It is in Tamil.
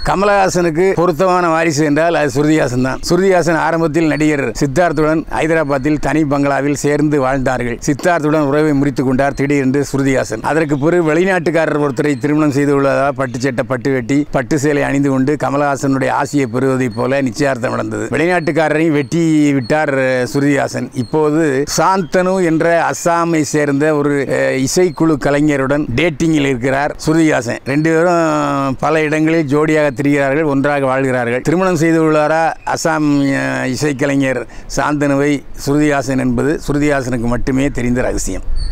கமலஹாசனுக்கு பொருத்தமான வாரிசு என்றால் அது சுருதிஹாசன் தான் சுருதிஹாசன் ஆரம்பத்தில் நடிகர் சித்தார்த்துடன் ஹைதராபாத்தில் தனி பங்களாவில் சேர்ந்து வாழ்ந்தார்கள் சித்தார்த்துடன் உறவை முறித்துக் கொண்டார் திடீரென்று சுருதிஹாசன் அதற்கு பிறகு வெளிநாட்டுக்காரர் ஒருத்தரை திருமணம் செய்து கொள்வதாக பட்டு சட்டை பட்டு வெட்டி பட்டு சேலை அணிந்து கொண்டு கமலஹாசனுடைய ஆசையை பெறுவதைப் போல நிச்சயார்த்தம் நடந்தது வெளிநாட்டுக்காரரையும் வெட்டி விட்டார் அஹ், சுருதிஹாசன் இப்போது சாந்தனு என்ற அஸ்ஸாமை சேர்ந்த ஒரு அஹ், இசைக்குழு கலைஞருடன் டேட்டிங்கில் இருக்கிறார் சுருதிஹாசன் ரெண்டு பேரும் பல இடங்களில் ஜோடியாக திரிகிறார்கள் ஒன்றாக வாழ்கிறார்கள் திருமணம் செய்து கொள்வாரா அசாம் அஹ், இசைக்கலைஞர் சாந்தனுவை சுருதிஹாசன் என்பது சுருதிஹாசனுக்கு மட்டுமே தெரிந்த ரகசியம்